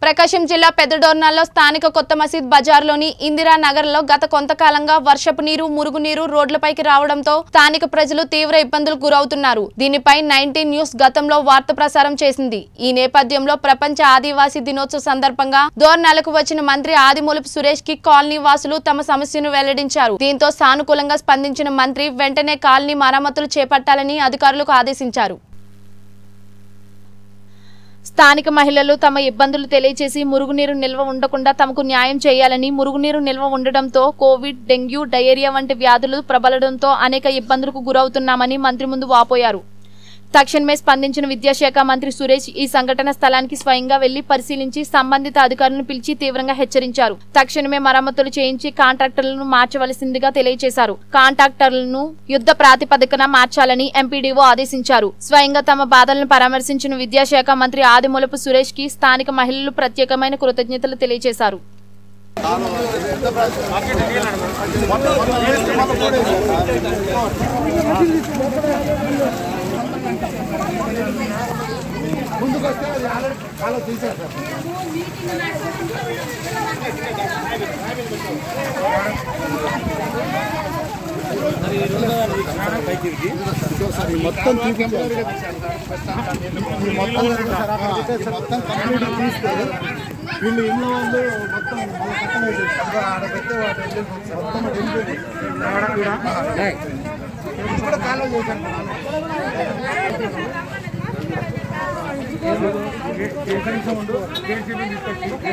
ప్రకాశం జిల్లా పెద్దడోర్నాల్లో స్థానిక కొత్త మసీద్ బజార్లోని ఇందిరా నగర్లో గత కొంతకాలంగా వర్షపు నీరు మురుగునీరు రోడ్లపైకి రావడంతో స్థానిక ప్రజలు తీవ్ర ఇబ్బందులకు గురవుతున్నారు దీనిపై నైన్టీన్ న్యూస్ గతంలో వార్త ప్రసారం చేసింది ఈ నేపథ్యంలో ప్రపంచ ఆదివాసీ దినోత్సవ సందర్భంగా దోర్నాలకు వచ్చిన మంత్రి ఆదిమూలపు సురేష్ కి కాలనీ వాసులు తమ సమస్యను వెల్లడించారు దీంతో సానుకూలంగా స్పందించిన మంత్రి వెంటనే కాలనీ మరమ్మతులు చేపట్టాలని అధికారులకు ఆదేశించారు స్థానిక మహిళలు తమ ఇబ్బందులు తెలియజేసి మురుగునీరు నిల్వ ఉండకుండా తమకు న్యాయం చేయాలని మురుగునీరు నిల్వ ఉండడంతో కోవిడ్ డెంగ్యూ డయేరియా వంటి వ్యాధులు ప్రబలడంతో అనేక ఇబ్బందులకు గురవుతున్నామని మంత్రి ముందు వాపోయారు తక్షణమే స్పందించిన విద్యాశాఖ మంత్రి సురేష్ ఈ సంఘటన స్థలానికి స్వయంగా వెళ్లి పరిశీలించి సంబంధిత అధికారులను పిలిచి తీవ్రంగా హెచ్చరించారు తక్షణమే మరమ్మతులు చేయించి కాంట్రాక్టర్లను మార్చవలసిందిగా తెలియజేశారు కాంట్రాక్టర్లను యుద్ధ ప్రాతిపదికన మార్చాలని ఎంపీడీఓ ఆదేశించారు స్వయంగా తమ బాధలను పరామర్శించిన విద్యాశాఖ మంత్రి ఆదిమూలపు సురేష్ కి స్థానిక మహిళలు ప్రత్యేకమైన కృతజ్ఞతలు తెలియజేశారు మొత్తం చూపించారు ఈ మొత్తం ఈ మొత్తం కంప్లీట్ తీస్తే వీళ్ళు ఇళ్ళ వాళ్ళు మొత్తం మళ్ళీ కట్టం వేసేసి ఆడ పెడితే వాటి మొత్తం వెళ్ళిపోయింది కూడా కాలం చేశాను